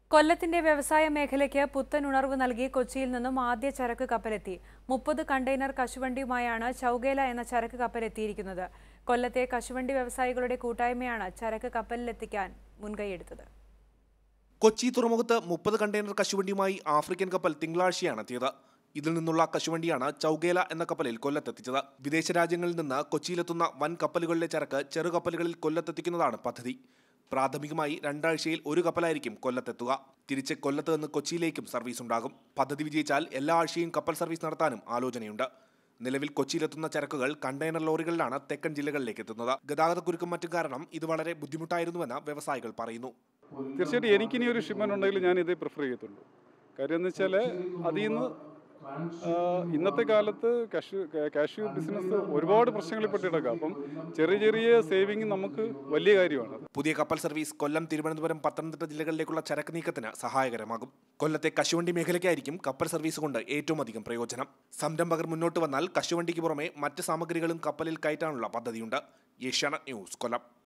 കൊല്ലത്തിന്റെ വ്യവസായ മേഖലയ്ക്ക് പുത്തൻ ഉണർവ് നൽകി കൊച്ചിയിൽ നിന്നും ആദ്യ ചരക്ക് കപ്പലെത്തി മുപ്പത് കണ്ടെയ്നർ കശുവണ്ടിയുമായാണ് ചൌഗേല എന്ന ചരക്ക് കപ്പലെത്തിയിരിക്കുന്നത് കൊല്ലത്തെ കശുവണ്ടി വ്യവസായികളുടെ കൂട്ടായ്മയാണ് ചരക്ക് കപ്പലിലെത്തിക്കാൻ മുൻകൈയെടുത്തത് കൊച്ചി തുറമുഖത്ത് മുപ്പത് കണ്ടെയ്നർ കശുവണ്ടിയുമായി ആഫ്രിക്കൻ കപ്പൽ തിങ്കളാഴ്ചയാണ് എത്തിയത് ഇതിൽ നിന്നുള്ള കശുവണ്ടിയാണ് ചൌഗേല എന്ന കപ്പലിൽ കൊല്ലത്തെത്തിച്ചത് വിദേശ രാജ്യങ്ങളിൽ നിന്ന് കൊച്ചിയിലെത്തുന്ന വൻ കപ്പലുകളിലെ ചരക്ക് ചെറുകപ്പലുകളിൽ കൊല്ലത്തെത്തിക്കുന്നതാണ് പദ്ധതി പ്രാഥമികമായി രണ്ടാഴ്ചയിൽ ഒരു കപ്പലായിരിക്കും കൊല്ലത്തെത്തുക തിരിച്ച് കൊല്ലത്ത് നിന്ന് കൊച്ചിയിലേക്കും സർവീസ് ഉണ്ടാകും പദ്ധതി വിജയിച്ചാൽ എല്ലാ ആഴ്ചയും കപ്പൽ സർവീസ് നടത്താനും ആലോചനയുണ്ട് നിലവിൽ കൊച്ചിയിലെത്തുന്ന ചരക്കുകൾ കണ്ടെയ്നർ ലോറികളിലാണ് തെക്കൻ ജില്ലകളിലേക്ക് എത്തുന്നത് ഗതാഗതക്കുരുക്കും മറ്റും കാരണം ഇത് വളരെ ബുദ്ധിമുട്ടായിരുന്നുവെന്ന് വ്യവസായികൾ പറയുന്നു തീർച്ചയായിട്ടും എനിക്കിനി ഒരു ഷിപ്മെൻ്റ് ഉണ്ടെങ്കിൽ ഞാൻ ഇതേ പ്രിഫർ ചെയ്യത്തുള്ളൂ കാര്യം എന്ന് വെച്ചാൽ അതിൽ നിന്ന് ആ, ഇന്നത്തെ കാലത്ത് കാഷ്യൂ കാഷ്യൂ ബിസിനസ് ഒരുപാട് പ്രശ്നങ്ങളിൽ പെട്ടിടക്കാം അപ്പം ചെറിയ ചെറിയ സേവിങ് നമുക്ക് വലിയ കാര്യമാണ് പുതിയ കപ്പൽ സർവീസ് കൊല്ലം തിരുവനന്തപുരം പത്തനംതിട്ട ജില്ലകളിലേക്കുള്ള ചരക്ക് നീക്കത്തിന് സഹായകരമാകും കൊല്ലത്തെ കശുവണ്ടി മേഖലയ്ക്കായിരിക്കും കപ്പൽ സർവീസ് കൊണ്ട് ഏറ്റവും അധികം പ്രയോജനം സംരംഭകർ മുന്നോട്ട് വന്നാൽ കശുവണ്ടിക്ക് പുറമെ മറ്റ് സാമഗ്രികളും കപ്പലിൽ കയറ്റാനുള്ള പദ്ധതിയുണ്ട് ഏഷ്യാനെറ്റ് ന്യൂസ് കൊല്ലം